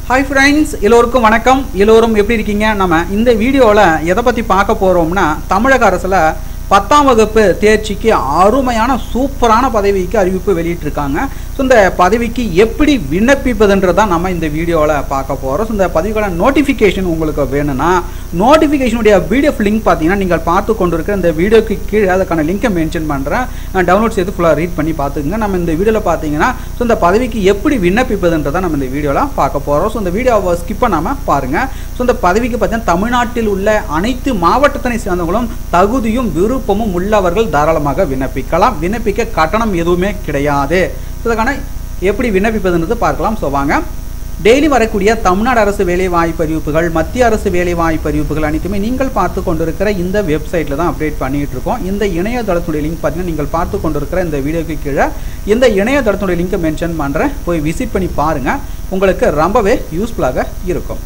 hi friends எல்லோருக்கும் வணக்கம் எல்லோரும் எப்படி இருக்கீங்க நம்ம இந்த வீடியோவில் எதை பற்றி பார்க்க போகிறோம்னா தமிழக அரசில் பத்தாம் வகுப்பு தேர்ச்சிக்கு அருமையான சூப்பரான பதவிக்கு அறிவிப்பு வெளியிட்டிருக்காங்க ஸோ இந்த பதவிக்கு எப்படி விண்ணப்பிப்பதுன்றதான் நம்ம இந்த வீடியோவில் பார்க்க போகிறோம் ஸோ இந்த பதவிக்கான நோட்டிஃபிகேஷன் உங்களுக்கு வேணும்னா நோட்டிஃபிகேஷனுடைய பிடிஎஃப் லிங்க் பார்த்தீங்கன்னா நீங்கள் பார்த்து கொண்டிருக்கிற இந்த வீடியோக்கு கீழே அதுக்கான லிங்கை மென்ஷன் பண்ணுறேன் டவுன்லோட் செய்து ஃபுல்லாக ரீட் பண்ணி பார்த்துக்குங்க நம்ம இந்த வீடியோவில் பார்த்தீங்கன்னா ஸோ இந்த பதவிக்கு எப்படி விண்ணப்பிப்பதுன்றதை நம்ம இந்த வீடியோவில் பார்க்க போகிறோம் ஸோ இந்த வீடியோவை ஸ்கிப் பண்ணாமல் பாருங்கள் ஸோ இந்த பதவிக்கு பார்த்தீங்கன்னா தமிழ்நாட்டில் உள்ள அனைத்து மாவட்டத்தினை சேர்ந்தவங்களும் தகுதியும் விருப்பமும் உள்ளவர்கள் தாராளமாக விண்ணப்பிக்கலாம் விண்ணப்பிக்க கட்டணம் எதுவுமே கிடையாது ஸோ இதுக்கான எப்படி விண்ணப்பிப்பதுன்றது பார்க்கலாம் ஸோ வாங்க டெய்லி வரக்கூடிய தமிழ்நாடு அரசு வேலை வாய்ப்பு அறிவிப்புகள் மத்திய அரசு வேலை வாய்ப்பு அறிவிப்புகள் அனைத்துமே நீங்கள் பார்த்து கொண்டிருக்கிற இந்த வெப்சைட்டில் தான் அப்டேட் பண்ணிட்டு இருக்கோம் இந்த இணையதளத்துடைய லிங்க் பார்த்தீங்கன்னா நீங்கள் பார்த்து கொண்டிருக்கிற இந்த வீடியோக்கு கீழே இந்த இணையதளத்துடைய லிங்கை மென்ஷன் பண்ணுறேன் போய் விசிட் பண்ணி பாருங்கள் உங்களுக்கு ரொம்பவே யூஸ்ஃபுல்லாக இருக்கும்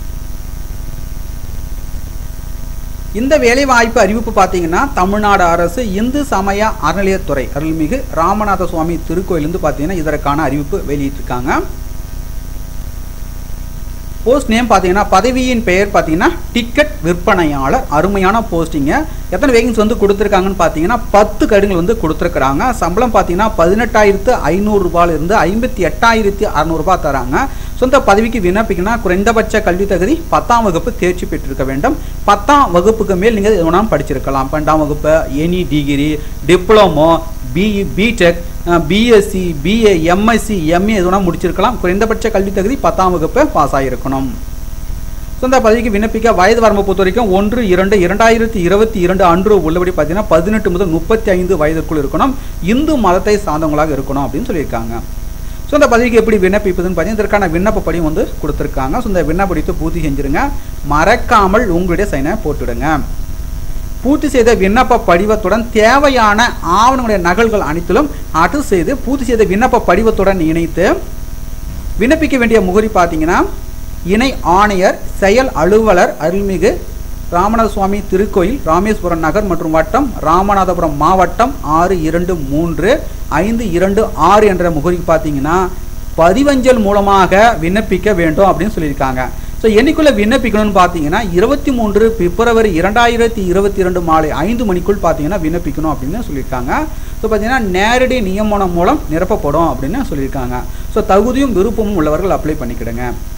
இந்த வேலைவாய்ப்பு அறிவிப்பு பார்த்தீங்கன்னா தமிழ்நாடு அரசு இந்து சமய அறநிலையத்துறை அருள்மிகு ராமநாத சுவாமி திருக்கோயிலிருந்து பார்த்தீங்கன்னா இதற்கான அறிவிப்பு வெளியிட்டிருக்காங்க போஸ்ட் நேம் பார்த்தீங்கன்னா பதவியின் பெயர் பார்த்தீங்கன்னா டிக்கெட் விற்பனையாளர் அருமையான போஸ்டிங்க எத்தனை வேகன்ஸ் வந்து கொடுத்துருக்காங்கன்னு பார்த்தீங்கன்னா பத்து கடிதங்கள் வந்து கொடுத்துருக்குறாங்க சம்பளம் பார்த்தீங்கன்னா பதினெட்டாயிரத்து ஐநூறுரூபாயிலிருந்து ஐம்பத்தி எட்டாயிரத்தி அறநூறுபா தராங்க சொந்த பதவிக்கு விண்ணப்பிக்கணும்னா குறைந்தபட்ச கல்வி தகுதி பத்தாம் வகுப்பு தேர்ச்சி பெற்றிருக்க வேண்டும் பத்தாம் வகுப்புக்கு மேல் நீங்கள் எது வேணாலும் படிச்சிருக்கலாம் பன்னெண்டாம் வகுப்பு any degree diploma BE BTech BSc BA MSc MA எது வேணால் முடிச்சிருக்கலாம் குறைந்தபட்ச கல்வி தகுதி பத்தாம் வகுப்பு பாஸ் ஆகிருக்கணும் சொந்த பதவிக்கு விண்ணப்பிக்க வயது வரம்பை பொறுத்த வரைக்கும் ஒன்று இரண்டு இரண்டாயிரத்தி இருபத்தி இரண்டு அன்று உள்ளபடி பார்த்தீங்கன்னா பதினெட்டு முதல் முப்பத்தி ஐந்து வயதிற்குள் இருக்கணும் இந்து மதத்தை சார்ந்தவங்களாக இருக்கணும் அப்படின்னு சொல்லியிருக்காங்க ஸோ இந்த பதவிக்கு எப்படி விண்ணப்பிப்பதுன்னு பார்த்தீங்கன்னா இதற்கான விண்ணப்ப படியும் வந்து கொடுத்துருக்காங்க ஸோ இந்த விண்ணப்படித்து பூர்த்தி செஞ்சுருங்க மறக்காமல் உங்களுடைய சைனை போட்டுடுங்க பூர்த்தி செய்த விண்ணப்ப படிவத்துடன் தேவையான ஆவணங்களுடைய நகல்கள் அனைத்திலும் அட்டு செய்து பூர்த்தி செய்த விண்ணப்ப படிவத்துடன் இணைத்து விண்ணப்பிக்க வேண்டிய முகரி பார்த்தீங்கன்னா இணை ஆணையர் செயல் அலுவலர் அருள்மிகு ராமநாத சுவாமி திருக்கோயில் ராமேஸ்வரம் நகர் மற்றும் வட்டம் ராமநாதபுரம் மாவட்டம் ஆறு இரண்டு மூன்று ஐந்து இரண்டு ஆறு என்ற முகரிக்கு பார்த்தீங்கன்னா பதிவஞ்சல் மூலமாக விண்ணப்பிக்க வேண்டும் அப்படின்னு சொல்லியிருக்காங்க ஸோ என்னைக்குள்ள விண்ணப்பிக்கணும்னு பார்த்தீங்கன்னா இருபத்தி மூன்று பிப்ரவரி இரண்டாயிரத்தி இருபத்தி இரண்டு மாலை ஐந்து மணிக்குள் பார்த்தீங்கன்னா விண்ணப்பிக்கணும் அப்படின்னு சொல்லியிருக்காங்க ஸோ பார்த்தீங்கன்னா நேரடி நியமனம் மூலம் நிரப்பப்படும் அப்படின்னு சொல்லியிருக்காங்க ஸோ தகுதியும் விருப்பமும் உள்ளவர்கள் அப்ளை பண்ணிக்கிடுங்க